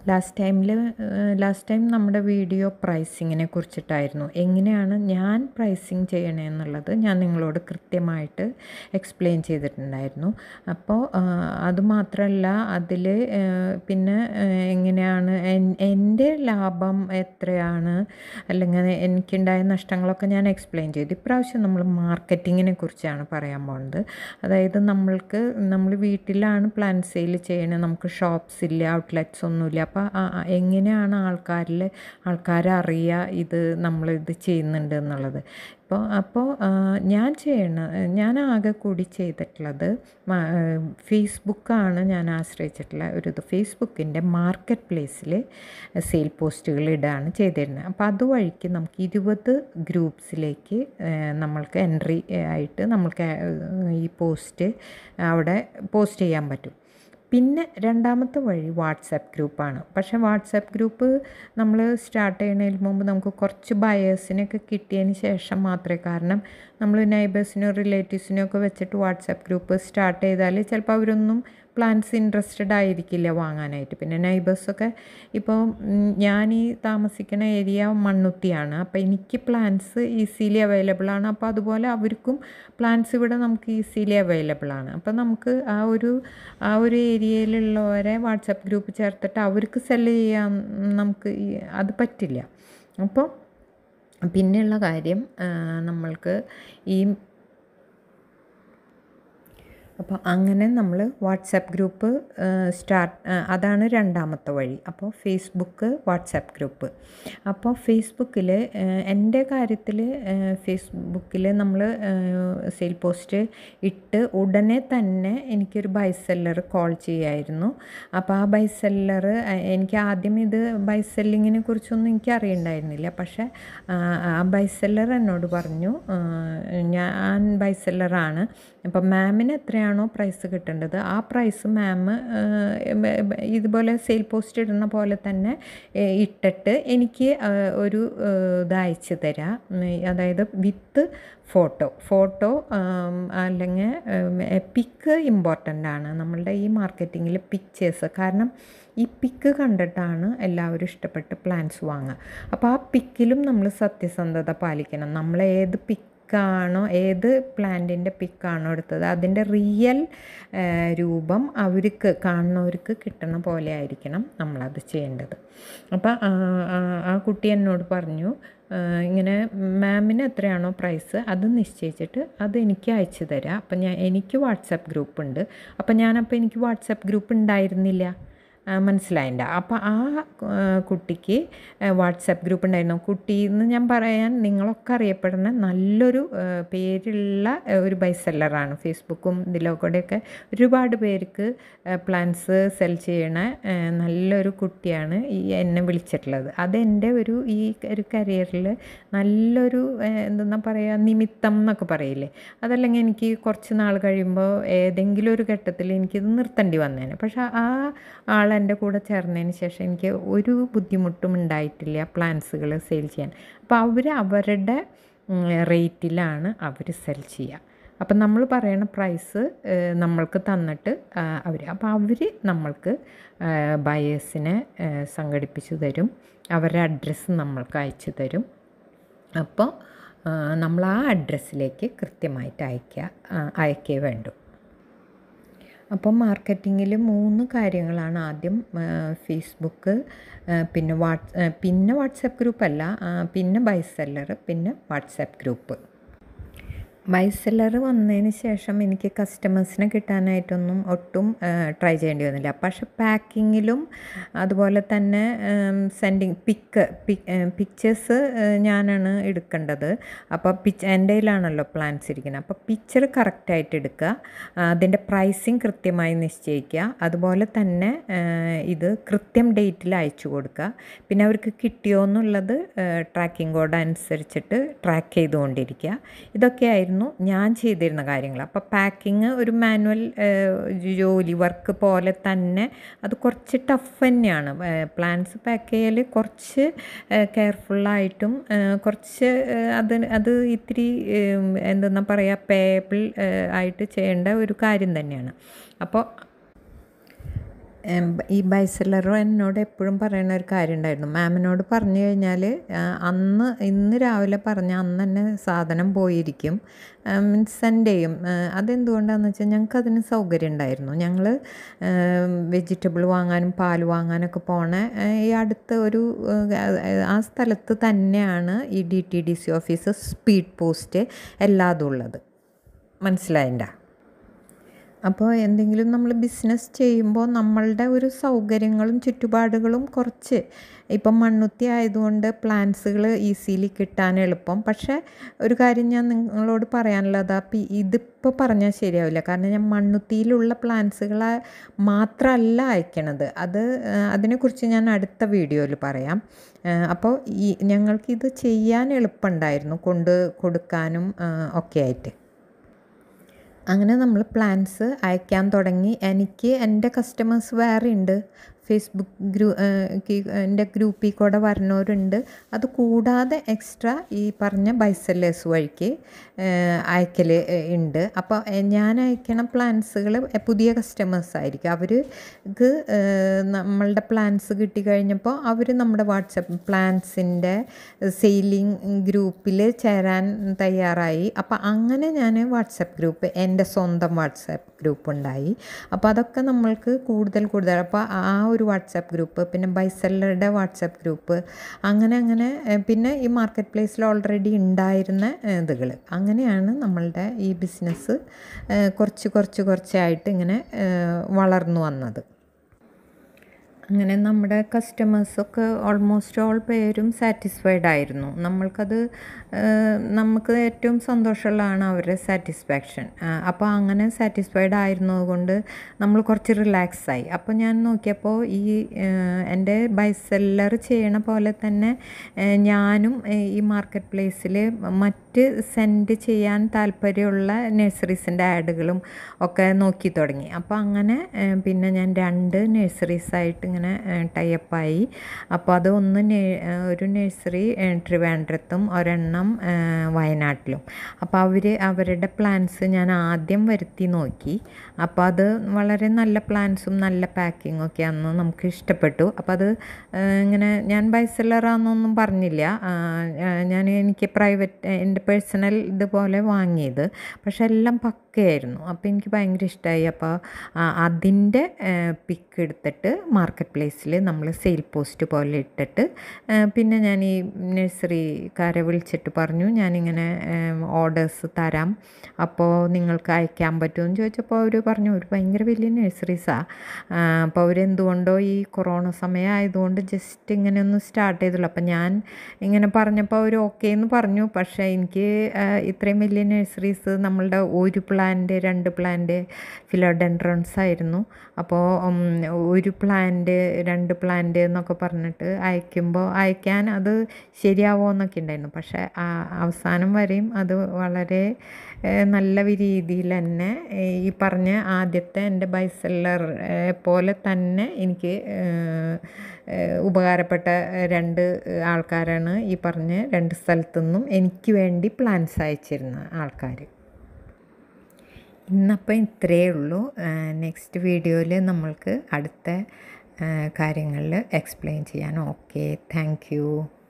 last ടൈമിൽ last time നമ്മുടെ video പ്രൈസിങ്ങിനെ കുറിച്ചിട്ടായിരുന്നു എങ്ങനെയാണ് ഞാൻ പ്രൈസിങ് ചെയ്യണമെന്നുള്ളത് ഞാൻ നിങ്ങളോട് കൃത്യമായിട്ട് എക്സ്പ്ലെയിൻ ചെയ്തിട്ടുണ്ടായിരുന്നു അപ്പോൾ അതുമാത്രമല്ല അതിൽ പിന്നെ എങ്ങനെയാണ് എൻ- എൻ്റെ ലാഭം എത്രയാണ് അല്ലെങ്കിൽ എനിക്കുണ്ടായ നഷ്ടങ്ങളൊക്കെ ഞാൻ എക്സ്പ്ലെയിൻ ചെയ്തു ഇപ്രാവശ്യം നമ്മൾ മാർക്കറ്റിങ്ങിനെ കുറിച്ചാണ് പറയാൻ പോകുന്നത് അതായത് നമ്മൾക്ക് നമ്മൾ വീട്ടിലാണ് പ്ലാൻ സെയിൽ ചെയ്യണത് നമുക്ക് ഷോപ്സ് ഇല്ല ഔട്ട്ലെറ്റ്സ് ഒന്നുമില്ല അപ്പോൾ എങ്ങനെയാണ് ആൾക്കാരിൽ ആൾക്കാരെ അറിയുക ഇത് നമ്മളിത് ചെയ്യുന്നുണ്ട് എന്നുള്ളത് ഇപ്പോൾ അപ്പോൾ ആ, ഞാൻ ചെയ്യണ ഞാൻ ആകെ കൂടി ചെയ്തിട്ടുള്ളത് മ- ഫേസ്ബുക്കാണ് ഞാൻ ആശ്രയിച്ചിട്ടുള്ള ഒരു ഇത് ഫേസ്ബുക്കിൻ്റെ മാർക്കറ്റ് പ്ലേസിൽ സെയിൽ പോസ്റ്റുകൾ ഇടുകയാണ് ചെയ്തിരുന്നത് അപ്പോൾ അതുവഴിക്ക് നമുക്ക് ഇരുപത് ഗ്രൂപ്പ്സിലേക്ക് നമ്മൾക്ക് എൻട്രി ആയിട്ട് നമ്മൾക്ക് ഈ പോസ്റ്റ് അവിടെ പോസ്റ്റ് ചെയ്യാൻ പറ്റും പിന്നെ രണ്ടാമത്തെ വഴി വാട്സാപ്പ് ഗ്രൂപ്പാണ് പക്ഷേ വാട്സാപ്പ് ഗ്രൂപ്പ് നമ്മൾ സ്റ്റാർട്ട് ചെയ്യുന്നതിന് മുമ്പ് നമുക്ക് കുറച്ച് ബയേഴ്സിനൊക്കെ കിട്ടിയതിന് ശേഷം മാത്രമേ കാരണം നമ്മൾ നൈബേഴ്സിനോ റിലേറ്റീവ്സിനോ ഒക്കെ വെച്ചിട്ട് വാട്സാപ്പ് ഗ്രൂപ്പ് സ്റ്റാർട്ട് ചെയ്താൽ ചിലപ്പോൾ അവരൊന്നും പ്ലാൻസ് ഇൻട്രസ്റ്റഡ് ആയിരിക്കില്ല വാങ്ങാനായിട്ട് പിന്നെ നൈബേഴ്സൊക്കെ ഇപ്പോൾ ഉം, ഞാൻ ഈ താമസിക്കുന്ന ഏരിയ മണ്ണുത്തിയാണ് അപ്പോൾ എനിക്ക് പ്ലാൻസ് ഈസിലി അവൈലബിൾ ആണ് അപ്പോൾ അതുപോലെ അവർക്കും പ്ലാൻസ് ഇവിടെ നമുക്ക് ഈസിലി അവൈലബിൾ ആണ് അപ്പോൾ നമുക്ക് ആ ഒരു ആ ഒരു ഏരിയയിലുള്ളവരെ വാട്സാപ്പ് ഗ്രൂപ്പ് ചേർത്തിട്ട് അവർക്ക് സെല് ചെയ്യാൻ നമുക്ക് ഈ- അത് പറ്റില്ല അപ്പോൾ പിന്നെയുള്ള കാര്യം ആ, നമ്മൾക്ക് ഈ അപ്പോൾ അങ്ങനെ നമ്മൾ വാട്സാപ്പ് ഗ്രൂപ്പ് സ്റ്റാർട്ട് അതാണ് രണ്ടാമത്തെ വഴി അപ്പോൾ ഫേസ്ബുക്ക് വാട്സാപ്പ് ഗ്രൂപ്പ് അപ്പോൾ ഫേസ്ബുക്കിൽ എൻ്റെ കാര്യത്തിൽ ഫേസ്ബുക്കിൽ നമ്മൾ സെയിൽ പോസ്റ്റ് ഇട്ട് ഉടനെ തന്നെ എനിക്കൊരു ബൈസെല്ലർ കോൾ ചെയ്യായിരുന്നു അപ്പോൾ ആ ബൈസെല്ലർ എനിക്ക് ആദ്യം ഇത് ബൈസെല്ലിങ്ങിനെ കുറിച്ചൊന്നും എനിക്ക് അറിയണ്ടായിരുന്നില്ല പക്ഷേ ആ, ആ ബൈസെല്ലർ എന്നോട് പറഞ്ഞു ആ, ഞാൻ ബൈസെല്ലറാണ് അപ്പം മാമിന് എത്രയാണോ പ്രൈസ് കിട്ടേണ്ടത് ആ പ്രൈസ് മാം ഇതുപോലെ സെയിൽ പോസ്റ്റ് ഇടുന്ന പോലെ തന്നെ ഏ, ഇട്ടിട്ട് എനിക്ക് ആ, ഒരു ആ, ഇത് അയച്ചു തരാം ഉം, അതായത് വിത്ത് ഫോട്ടോ ഫോട്ടോ അല്ലെങ്കിൽ പിക്ക് ഇമ്പോർട്ടൻ്റ് ആണ് നമ്മളുടെ ഈ മാർക്കറ്റിങ്ങിൽ പിക്ചേഴ്സ് കാരണം ഈ പിക്ക് കണ്ടിട്ടാണ് എല്ലാവരും ഇഷ്ടപ്പെട്ട് പ്ലാൻസ് വാങ്ങുക അപ്പോൾ ആ പിക്കിലും നമ്മൾ സത്യസന്ധത പാലിക്കണം നമ്മൾ ഏത് പിക്കാണോ ഏത് പ്ലാന്റിൻ്റെ പിക്കാണോ എടുത്തത് അതിൻ്റെ റിയൽ രൂപം അവർക്ക് കാണുന്നവർക്ക് കിട്ടണ പോലെ ആയിരിക്കണം നമ്മളത് ചെയ്യേണ്ടത് അപ്പോൾ ആ, ആ, ആ കുട്ടി എന്നോട് പറഞ്ഞു ആ, ഇങ്ങനെ മാമിന് എത്രയാണോ പ്രൈസ് അത് നിശ്ചയിച്ചിട്ട് അത് എനിക്ക് അയച്ചു തരാം അപ്പം ഞാൻ എനിക്ക് വാട്സാപ്പ് ഗ്രൂപ്പ് ഉണ്ട് അപ്പം ഞാനപ്പോൾ എനിക്ക് വാട്സാപ്പ് ഗ്രൂപ്പ് ഉണ്ടായിരുന്നില്ല ആ, മനസ്സിലായില്ല അപ്പോൾ ആ ആ, കുട്ടിക്ക് വാട്സാപ്പ് ഗ്രൂപ്പ് ഉണ്ടായിരുന്നു കുട്ടി എന്ന് ഞാൻ പറയാൻ നിങ്ങളൊക്കെ അറിയപ്പെടുന്ന നല്ലൊരു ആ, പേരുള്ള ആ, ഒരു ബൈസെല്ലറാണ് ഫേസ്ബുക്കും ഇതിലൊക്കെയൊക്കെ ഒരുപാട് പേർക്ക് പ്ലാൻസ് സെൽ ചെയ്യണ ആ, നല്ലൊരു കുട്ടിയാണ് ഈ എന്നെ വിളിച്ചിട്ടുള്ളത് അതെൻ്റെ ഒരു ഈ ഒരു കരിയറിൽ നല്ലൊരു ആ, എന്തെന്നാ പറയുക നിമിത്തം എന്നൊക്കെ പറയില്ലേ അതല്ലെങ്കിൽ എനിക്ക് കുറച്ച് നാൾ കഴിയുമ്പോൾ ഏതെങ്കിലും ഒരു ഘട്ടത്തിൽ എനിക്കിത് നിർത്തേണ്ടി വന്നേനെ പക്ഷെ ആ ആൾ എൻ്റെ കൂടെ ചേർന്നതിന് ശേഷം എനിക്ക് ഒരു ബുദ്ധിമുട്ടും ഉണ്ടായിട്ടില്ല പ്ലാൻസുകൾ സെയിൽ ചെയ്യാൻ അപ്പോൾ അവർ അവരുടെ റേറ്റിലാണ് അവർ സെൽ ചെയ്യുക അപ്പം നമ്മൾ പറയണ പ്രൈസ് നമ്മൾക്ക് തന്നിട്ട് അവർ അപ്പോൾ അവർ നമ്മൾക്ക് ബയേഴ്സിനെ സംഘടിപ്പിച്ചു തരും അവരുടെ അഡ്രസ്സ് നമ്മൾക്ക് അയച്ചു തരും അപ്പോൾ നമ്മൾ ആ അഡ്രസ്സിലേക്ക് കൃത്യമായിട്ട് അയക്കുക ആ, അയക്കേ വേണ്ടൂ അപ്പം മാർക്കറ്റിങ്ങിൽ മൂന്ന് കാര്യങ്ങളാണ് ആദ്യം ആ, ഫേസ്ബുക്ക് ആ, പിന്നെ വാട്സ് ആ, പിന്നെ വാട്സാപ്പ് ഗ്രൂപ്പല്ല ആ, പിന്നെ ബൈസെല്ലർ പിന്നെ വാട്സാപ്പ് ഗ്രൂപ്പ് ബൈസെല്ലർ വന്നതിന് ശേഷം എനിക്ക് കസ്റ്റമേഴ്സിനെ കിട്ടാനായിട്ടൊന്നും ഒട്ടും ട്രൈ ചെയ്യേണ്ടി വന്നില്ല പക്ഷെ പാക്കിങ്ങിലും അതുപോലെ തന്നെ സെൻഡിങ് പിക്ക് പിക്ചേഴ്സ് ഞാനാണ് എടുക്കേണ്ടത് അപ്പോൾ പിച്ച് എൻ്റെ കയ്യിലാണല്ലോ പ്ലാൻസ് ഇരിക്കുന്നത് അപ്പോൾ പിക്ചർ കറക്റ്റായിട്ട് എടുക്കുക ആ, അതിൻ്റെ പ്രൈസിങ് കൃത്യമായി നിശ്ചയിക്കുക അതുപോലെ തന്നെ ആ, ഇത് കൃത്യം ഡേറ്റിൽ അയച്ചു കൊടുക്കുക പിന്നെ അവർക്ക് കിട്ടിയോ എന്നുള്ളത് ട്രാക്കിംഗ് കോഡ് അനുസരിച്ചിട്ട് ട്രാക്ക് ചെയ്തുകൊണ്ടിരിക്കുക ഇതൊക്കെയായിരുന്നു ഞാൻ ചെയ്തിരുന്ന കാര്യങ്ങൾ അപ്പോൾ പാക്കിങ് ഒരു മാനുവൽ ജോലി വർക്ക് പോലെ തന്നെ അത് കുറച്ച് ടഫ് തന്നെയാണ് പ്ലാൻസ് പാക്ക് ചെയ്യൽ കുറച്ച് കെയർഫുള്ളായിട്ടും കുറച്ച് ഏഹ്, അത് അത് ഇത്തിരി ഏഹ്, എന്തെന്നാ പറയുക പേബിൾ ആയിട്ട് ചെയ്യേണ്ട ഒരു കാര്യം തന്നെയാണ് അപ്പോൾ എം, ഈ ബൈസെല്ലർ എന്നോട് എപ്പോഴും പറയുന്ന ഒരു കാര്യം ഉണ്ടായിരുന്നു മാമിനോട് പറഞ്ഞു കഴിഞ്ഞാൽ അന്ന് ഇന്ന് രാവിലെ പറഞ്ഞ അന്ന് തന്നെ സാധനം പോയിരിക്കും മീൻസ് സെൻഡ് ചെയ്യും ആ, അതെന്തുകൊണ്ടാണെന്ന് വെച്ചാൽ ഞങ്ങൾക്ക് അതിന് സൗകര്യം ഉണ്ടായിരുന്നു ഞങ്ങൾ വെജിറ്റബിൾ വാങ്ങാനും പാൽ വാങ്ങാനൊക്കെ പോണ ആ, ഈ അടുത്ത ഒരു ആ, ആ സ്ഥലത്ത് തന്നെയാണ് ഈ D T D C office speed post എല്ലാതും ഉള്ളത് മനസ്സിലായിണ്ട അപ്പോൾ എന്തെങ്കിലും നമ്മൾ ബിസിനസ് ചെയ്യുമ്പോൾ നമ്മളുടെ ഒരു സൗകര്യങ്ങളും ചുറ്റുപാടുകളും കുറച്ച് ഇപ്പം മണ്ണുത്തി ആയതുകൊണ്ട് പ്ലാന്റ്സുകൾ ഈസിലി കിട്ടാൻ എളുപ്പം പക്ഷേ ഒരു കാര്യം ഞാൻ നിങ്ങളോട് പറയാനുള്ളത് അപ്പം ഇതിപ്പോൾ പറഞ്ഞാൽ ശരിയാവില്ല കാരണം ഞാൻ മണ്ണുത്തിയിലുള്ള പ്ലാന്റ്സുകളെ മാത്രമല്ല അയക്കണത് അത് ആ, അതിനെക്കുറിച്ച് ഞാൻ അടുത്ത വീഡിയോയിൽ പറയാം ആ, അപ്പോൾ ഈ ഞങ്ങൾക്കിത് ചെയ്യാൻ എളുപ്പമുണ്ടായിരുന്നു കൊണ്ട് കൊടുക്കാനും ആ, ഒക്കെ ആയിട്ട് അങ്ങനെ നമ്മൾ പ്ലാൻസ് അയക്കാൻ തുടങ്ങി എനിക്ക് എൻ്റെ കസ്റ്റമേഴ്സ് വേറെ ഉണ്ട് ഫേസ്ബുക്ക് ഗ്രൂ എൻ്റെ ഗ്രൂപ്പിൽ കൂടെ വരുന്നവരുണ്ട് അത് കൂടാതെ എക്സ്ട്രാ ഈ പറഞ്ഞ ബൈസെല്ലേഴ്സ് വഴിക്ക് അയക്കൽ ഉണ്ട് അപ്പോൾ ഞാൻ അയക്കണ പ്ലാൻസുകൾ പുതിയ കസ്റ്റമേഴ്സ് ആയിരിക്കും അവർക്ക് നമ്മളുടെ പ്ലാൻസ് കിട്ടിക്കഴിഞ്ഞപ്പോൾ അവർ നമ്മുടെ വാട്സപ്പ് പ്ലാൻസിൻ്റെ സെയിലിംഗ് ഗ്രൂപ്പിൽ ചേരാൻ തയ്യാറായി അപ്പോൾ അങ്ങനെ ഞാൻ വാട്സപ്പ് ഗ്രൂപ്പ് എൻ്റെ സ്വന്തം വാട്സപ്പ് ഗ്രൂപ്പ് ഉണ്ടായി അപ്പോൾ അതൊക്കെ നമ്മൾക്ക് കൂടുതൽ കൂടുതൽ അപ്പോൾ ആ ഒരു വാട്സപ്പ് ഗ്രൂപ്പ് പിന്നെ ബൈസെല്ലറുടെ വാട്സപ്പ് ഗ്രൂപ്പ് അങ്ങനെ അങ്ങനെ ഏഹ്, പിന്നെ ഈ മാർക്കറ്റ് പ്ലേസിൽ ഓൾറെഡി ഉണ്ടായിരുന്ന ഇതുകൾ അങ്ങനെയാണ് നമ്മളുടെ ഈ ബിസിനസ് കുറച്ച് കുറച്ച് കുറച്ചായിട്ട് ഇങ്ങനെ ഏഹ്, വളർന്നു വന്നത് അങ്ങനെ നമ്മുടെ കസ്റ്റമേഴ്സൊക്കെ ഓൾമോസ്റ്റ് ഓൾ പേരും സാറ്റിസ്ഫൈഡ് ആയിരുന്നു നമ്മൾക്കത് ഏഹ്, നമുക്ക് ഏറ്റവും സന്തോഷമുള്ളതാണ് അവരുടെ സാറ്റിസ്ഫാക്ഷൻ അപ്പോൾ അങ്ങനെ സാറ്റിസ്ഫൈഡ് ആയിരുന്നതുകൊണ്ട് നമ്മൾ കുറച്ച് റിലാക്സ് ആയി അപ്പോൾ ഞാൻ നോക്കിയപ്പോൾ ഈ ഏഹ്, എൻ്റെ ബൈസെല്ലർ ചെയ്യണ പോലെ തന്നെ ഏഹ്, ഞാനും ഏഹ്, ഈ മാർക്കറ്റ് പ്ലേസിൽ മറ്റ് സെൻഡ് ചെയ്യാൻ താല്പര്യമുള്ള നഴ്സറീസിൻ്റെ ആഡുകളും ഒക്കെ നോക്കി തുടങ്ങി അപ്പോൾ അങ്ങനെ ഏഹ്, പിന്നെ ഞാൻ രണ്ട് നഴ്സറീസായിട്ട് ഇങ്ങനെ ടൈപ്പായി അപ്പോൾ അത് ഒന്ന് നേ- ഏഹ്, ഒരു നഴ്സറി ഏഹ്, ട്രിവാൻഡ്രത്തും ഒരെണ്ണം ഏഹ്, വയനാട്ടിലും അപ്പോൾ അവർ അവരുടെ പ്ലാൻസ് ഞാൻ ആദ്യം വരുത്തി നോക്കി അപ്പോൾ അത് വളരെ നല്ല പ്ലാൻസും നല്ല പാക്കിങ്ങും ഒക്കെ ആണെന്ന് നമുക്ക് ഇഷ്ടപ്പെട്ടു അപ്പോൾ അത് ഏഹ്, ഇങ്ങനെ ഞാൻ ബൈസെല്ലറാന്നൊന്നും പറഞ്ഞില്ല ആ, ആ, ഞാൻ എനിക്ക് പ്രൈവറ്റ് എൻ്റെ പേഴ്സണൽ ഇതുപോലെ വാങ്ങിയത് പക്ഷെ എല്ലാം പക്കയായിരുന്നു അപ്പോൾ എനിക്ക് ഭയങ്കര ഇഷ്ടമായി അപ്പോൾ അതിൻ്റെ പിക്ക് എടുത്തിട്ട് മാർക്കറ്റ് പ്ലേസിൽ നമ്മൾ സെയിൽ പോസ്റ്റ് പോലെ ഇട്ടിട്ട് ആ, പിന്നെ ഞാൻ ഈ നഴ്സറിക്കാരെ വിളിച്ചിട്ട് പറഞ്ഞു ഞാനിങ്ങനെ ഓർഡേഴ്സ് തരാം അപ്പോൾ നിങ്ങൾക്ക് അയക്കാൻ പറ്റുമെന്ന് ചോദിച്ചപ്പോൾ അവർ പറഞ്ഞു ഒരു ഭയങ്കര വലിയ നഴ്സറീസാണ് അപ്പോൾ അവരെന്തുകൊണ്ടോ ഈ കൊറോണ സമയം ആയതുകൊണ്ട് ജസ്റ്റ് ഇങ്ങനെ ഒന്ന് സ്റ്റാർട്ട് ചെയ്തുള്ളൂ അപ്പോൾ ഞാൻ ഇങ്ങനെ പറഞ്ഞപ്പോൾ അവർ ഓക്കെ എന്ന് പറഞ്ഞു പക്ഷേ എനിക്ക് ആ, ഇത്രയും വലിയ നഴ്സറീസ് നമ്മളുടെ ഒരു പ്ലാന്റ് രണ്ട് പ്ലാന്റ് ഫിലോഡെൻഡ്രോൺസ് ആയിരുന്നു അപ്പോൾ ഉം, ഒരു പ്ലാന്റ് രണ്ട് പ്ലാന്റ് എന്നൊക്കെ പറഞ്ഞിട്ട് അയക്കുമ്പോൾ അയക്കാൻ അത് ശരിയാവോ എന്നൊക്കെ ഉണ്ടായിരുന്നു പക്ഷേ ആ, അവസാനം വരെയും അത് വളരെ ഏഹ്, നല്ല രീതിയിൽ തന്നെ ഏഹ്, ഈ പറഞ്ഞ ആദ്യത്തെ എൻ്റെ ബൈസെല്ലർ പോലെ തന്നെ എനിക്ക് ഏഹ്, ഏഹ്, ഉപകാരപ്പെട്ട രണ്ട് ആൾക്കാരാണ് ഈ പറഞ്ഞ രണ്ട് സ്ഥലത്തു നിന്നും എനിക്ക് വേണ്ടി പ്ലാൻസ് അയച്ചിരുന്ന ആൾക്കാർ ഇന്നപ്പോൾ ഇത്രയേ ഉള്ളൂ നെക്സ്റ്റ് വീഡിയോയിൽ നമ്മൾക്ക് അടുത്ത കാര്യങ്ങളിൽ എക്സ്പ്ലെയിൻ ചെയ്യാൻ ഓക്കെ താങ്ക് യു